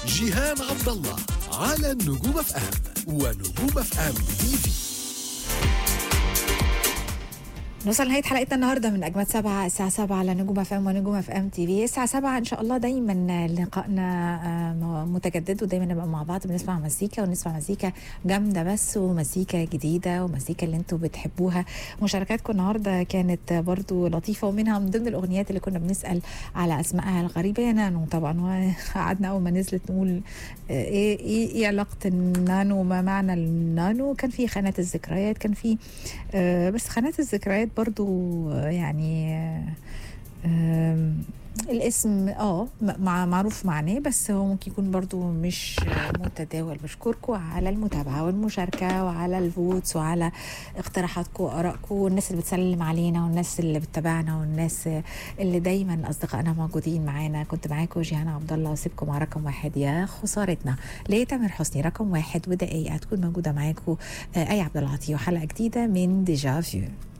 جيهان عبد الله على نجوم اف ام ونجوم اف ام تي في نوصل لنهايه حلقتنا النهارده من اجمد سبعه الساعه 7 على نجوم اف ام ونجوم اف ام تي في الساعه 7 ان شاء الله دايما لقائنا آه، متجدد ودايما نبقى مع بعض بنسمع مزيكا ونسمع مزيكا جامده بس ومزيكا جديده ومزيكا اللي انتم بتحبوها مشاركاتكم النهارده كانت برضو لطيفه ومنها من ضمن الاغنيات اللي كنا بنسال على اسمائها الغريبه يا نانو طبعا وقعدنا اول ما نزلت نقول آه، ايه ايه ايه علاقه النانو وما معنى النانو كان في خانات الذكريات كان في آه، بس خانات الذكريات برضو آه، يعني آه، آم، الاسم اه م- مع معروف معناه بس هو ممكن يكون برضو مش آه، متداول بشكركم على المتابعة والمشاركة وعلى الفوتس وعلى اقتراحاتكم وآرائكم والناس اللي بتسلم علينا والناس اللي بتتابعنا والناس آه، اللي دايما أصدقائنا موجودين معانا كنت معاكم جيهان عبد الله واسيبكم مع رقم واحد يا خسارتنا لتامر حسني رقم واحد ودقايق هتكون موجودة معاكم آه، أي عبد العاطي وحلقة جديدة من ديجا فيو